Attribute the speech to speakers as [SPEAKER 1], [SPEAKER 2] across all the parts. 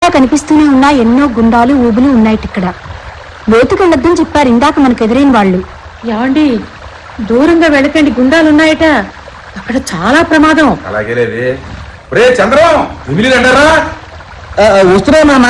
[SPEAKER 1] కనిపిస్తూనే ఉన్న ఎన్నో గుండాలు ఊబులు ఉన్నాయి ఇక్కడ లోతుకెళ్ళొద్దని చెప్పారు ఇందాక మనకు ఎదురైన వాళ్ళు
[SPEAKER 2] ఏమండి దూరంగా వెళ్ళకండి గుండాలున్నాయట అక్కడ చాలా ప్రమాదం
[SPEAKER 3] అలాగే లేదే రే చంద్రం విమిలి అంటారా
[SPEAKER 4] వస్తున్నా నాన్న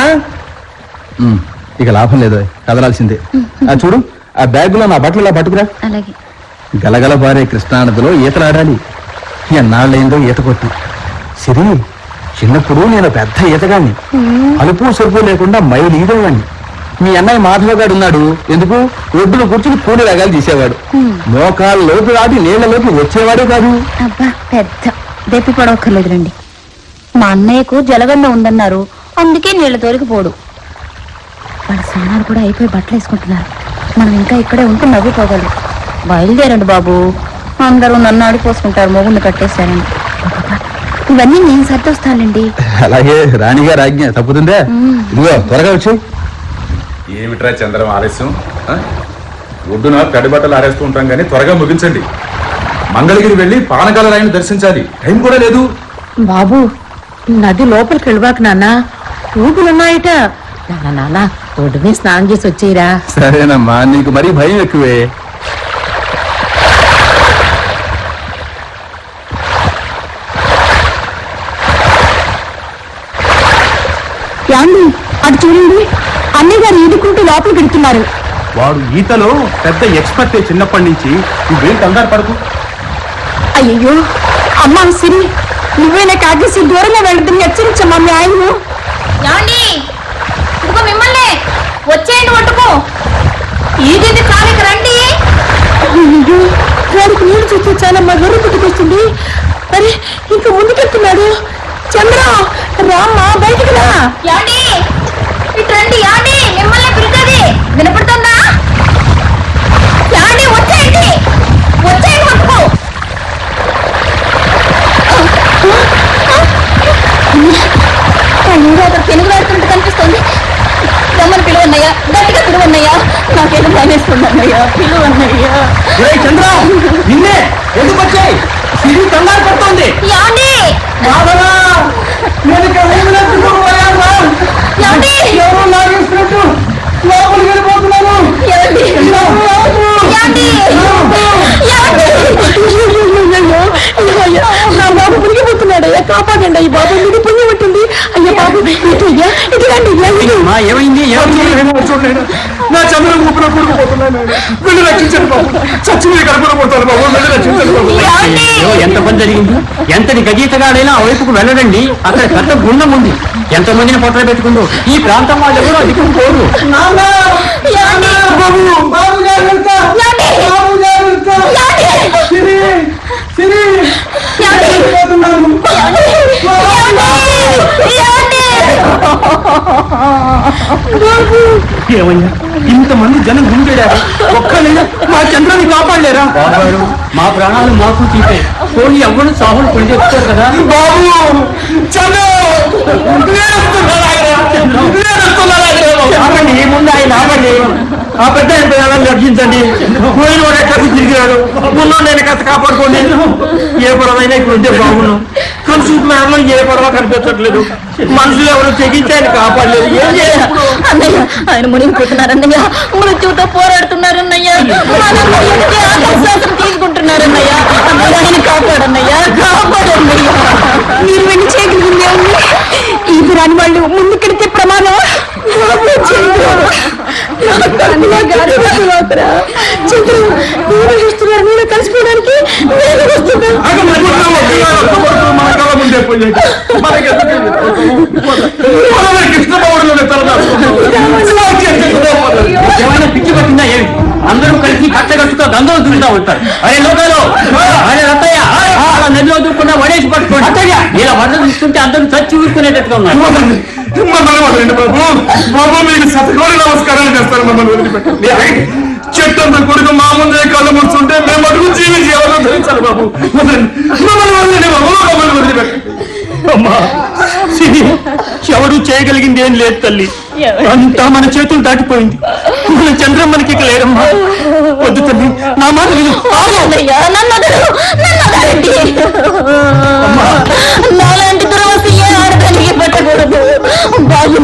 [SPEAKER 4] ఇక లాభం లేదు కదలాల్సిందే ఆ, చూడు ఆ బ్యాగులో నా బట్టలు ఇలా పట్టుకురా
[SPEAKER 1] అలాగే
[SPEAKER 4] గలగల పారే కృష్ణానదిలో ఈతలాడాలి ఎన్నాళ్ళైందో ఈత కొట్టి సిరి చిన్నప్పుడు నేను పెద్ద ఈతగాన్ని అలుపు సరుపు లేకుండా మైలు ఈదేవాడిని మీ అన్నయ్య మాధవ గారు ఉన్నాడు ఎందుకు ఒడ్డులో కూర్చుని కూలి రగాలు తీసేవాడు మోకాళ్ళ లోపు రాటి నీళ్లలోకి వచ్చేవాడే కాదు
[SPEAKER 1] అబ్బా పెద్ద దెప్పి పడవక్కర్లేదులండి మా అన్నయ్యకు జలగండ ఉందన్నారు అందుకే నీళ్ళ తోలికి పోడు వాళ్ళ స్నానాలు కూడా అయిపోయి బట్టలు వేసుకుంటున్నారు మనం ఇంకా ఇక్కడే ఉంటూ నవ్వుకోగలరు బయలుదేరండి బాబు అందరూ నన్ను ఆడిపోసుకుంటారు మొగుండు కట్టేశారని అబ్బబ్బా, ఇవన్నీ నేను సర్దొస్తానండి
[SPEAKER 4] అలాగే రాణిగారు ఆజ్ఞ తప్పుతుందే ఇదిగో త్వరగా వచ్చి
[SPEAKER 3] ఏమిట్రా చంద్రం ఆలస్యం ఆ? ఒడ్డున తడి బట్టలు ఆరేస్తూ ఉంటాం కానీ త్వరగా ముగించండి మంగళగిరి వెళ్ళి పానకాల రాయిని దర్శించాలి టైం కూడా లేదు
[SPEAKER 2] బాబు నది లోపలికి వెళ్ళబాక నాన్న ఊపులున్నాయట నాన్న నాన్న ఒడ్డు మీద స్నానం చేసి వచ్చేయరా
[SPEAKER 4] సరేనమ్మా నీకు మరీ భయం ఎక్కువే
[SPEAKER 1] యాండి అటు చూడండి అన్నయ్య గారు ఈదుకుంటూ లోపలికి వెడుతున్నారు
[SPEAKER 4] వాడు ఈతలో పెద్ద ఎక్స్పర్ట్ చిన్నప్పటి నుంచి నువ్వేం కంగారు పడకు
[SPEAKER 1] అయ్యో అమ్మా సిరి నువ్వేనా కాకేసి దూరంగా వెళ్ళదని హెచ్చరించమ్మా మీ ఆయన్ను
[SPEAKER 5] ఏమండి ఇదిగో మిమ్మల్ని వచ్చేయండి ఒట్టుకు ఈదింది కాలికి రండి
[SPEAKER 1] అయ్యో వాడికి నీళ్ళు చూస్తే చాలా మగరు పుట్టుకొస్తుంది అరే ఇంకా ముందుకెళ్తున్నాడు చంద్ర రామ్మా బయటికి రా
[SPEAKER 5] ఏమండి ఇటు రండి ఏమండి మిమ్మల్ని పిలుతుంది వినపడుతుందా ఏమండి వచ్చేయండి వచ్చేయండి ఒట్టుకు అయ్యో అక్కడ పెనుగు వేస్తున్నట్టు కనిపిస్తుంది రమ్మని పిలువన్నయ్యా గట్టిగా పిలువన్నయ్యా నాకేదో భయం వేస్తుంది అన్నయ్యా పిలువన్నయ్యా
[SPEAKER 4] చంద్ర నిన్నే ఎందుకు వచ్చాయి సిరి కంగారు పడుతోంది
[SPEAKER 5] ఏమండి
[SPEAKER 4] మాధవా నేను ఇక్కడ ఊపినట్టుకు పోయానురా.
[SPEAKER 5] ఏమండి
[SPEAKER 4] ఎవరో లాగేసినట్టు లోపలికి వెళ్ళిపోతున్నాను
[SPEAKER 5] ఏమండి ఏమండి ఏమండి
[SPEAKER 1] నా బాబు మునిగిపోతున్నాడు అయ్యా కాపాడండి అయ్యి బాబు మీకు పుణ్యం ఉంటుంది అయ్యా బాబు ఇటు అయ్యా ఇటు రండి అయ్యా, ఇటు.
[SPEAKER 4] మా ఏమైంది ఏమైంది
[SPEAKER 3] చూడండి నా చంద్రం ఊపిన కూడుకుపోతున్నాను వెళ్ళి రక్షించండి బాబు చచ్చి మీరు కడుపున పోతాను బాబు వెళ్ళి రక్షించండి బాబు
[SPEAKER 5] ఏమండి
[SPEAKER 4] అయ్యో, ఎంత పని జరిగింది ఎంతటి గజీతగాడైనా ఆ వైపుకు వెళ్ళడండి అక్కడ పెద్ద గుండం ఉంది ఎంత మందిని పొట్టలు పెట్టుకుందో ఈ ప్రాంతం వాళ్ళు ఎవరు అధికం పోరు
[SPEAKER 5] ఏమండి
[SPEAKER 4] ఏమయ్యా ఇంతమంది జనం గుంజారు ఒక్కలేదా మా చంద్రాన్ని కాపాడలేరా మా ప్రాణాలు మాకు తీపే పోనీ ఎవరు సాహులు పెళ్లి చెప్తారు కదా బాబు ఆపండి ఏముంది ఆయన ఆపండి ఆ పెద్ద ఆయన పిల్లలను రక్షించండి పోయిన వాడు ఎక్కడ తిరిగాడు ముందు నేను కాస్త కాపాడుకోండి ఏ పడవైనా ఇక్కడ ఉంటే బాగున్నాం కానీ చూపులో ఏ పడవ కనిపించట్లేదు మనుషులు ఎవరు తెగించి ఆయన కాపాడలేదు ఏం చేయాలి
[SPEAKER 5] అన్నయ్య ఆయన మునిగిపోతున్నారు అన్నయ్య మృత్యుతో పోరాడుతున్నారు అన్నయ్య మన ఆకాశం తీసుకుంటున్నారు అన్నయ్య అన్నయ్య ఆయన కాపాడన్నయ్య కాపాడన్నయ్య
[SPEAKER 1] మీరు వెళ్ళి చేయగలిగింది ఏముంది ఇది రాని వాళ్ళు ముందుకెడితే ప్రమాదం బాబు, చంద్రు. నా కన్నుల గారి బాబురా. చంద్రు, మీరు చూస్తున్నారు నేను కలిసిపోవడానికి నేను వస్తున్నాను
[SPEAKER 3] మన కళ్ళ ముందే పోయాయి కృష్ణబాబులోనే
[SPEAKER 4] ఏమైనా పిచ్చి పట్టిందా ఏమి అందరూ కలిసి కట్టగట్టుతో దండలు దురుతా ఉంటారు అరే లోకాలు అరే రత్తయ్య అలా నదిలో దూకుండా వడేసి పట్టుకోండి ఇలా వడ్డ చూస్తుంటే అందరూ చచ్చి ఊరుకునేటట్టుగా ఉన్నారు
[SPEAKER 3] మమ్మల్ని వదలండి బాబు బాబు మీకు శతకోటి నమస్కారాలు చేస్తారు మమ్మల్ని వదిలిపెట్టండి చెట్టు అంత కొడుకు మా ముందే కళ్ళు ముడుచుంటే మేము అడుగు జీవించి ఎవరో ధరించాలి బాబు వదలండి. మమ్మల్ని వదిలేండి బాబు మమ్మల్ని వదిలిపెట్టండి
[SPEAKER 4] అమ్మా సిరి, ఎవడు చేయగలిగింది ఏం లేదు తల్లి అంతా మన చేతులు దాటిపోయింది మన చంద్రం మనకి ఇక లేరమ్మా వద్దు తల్లి నా మాట విను
[SPEAKER 5] అన్నయ్య నన్ను వదలు నన్ను వదలండి నాలాంటి దురవస్థ ఏ ఆడదానికి పట్టకూడదు బాబు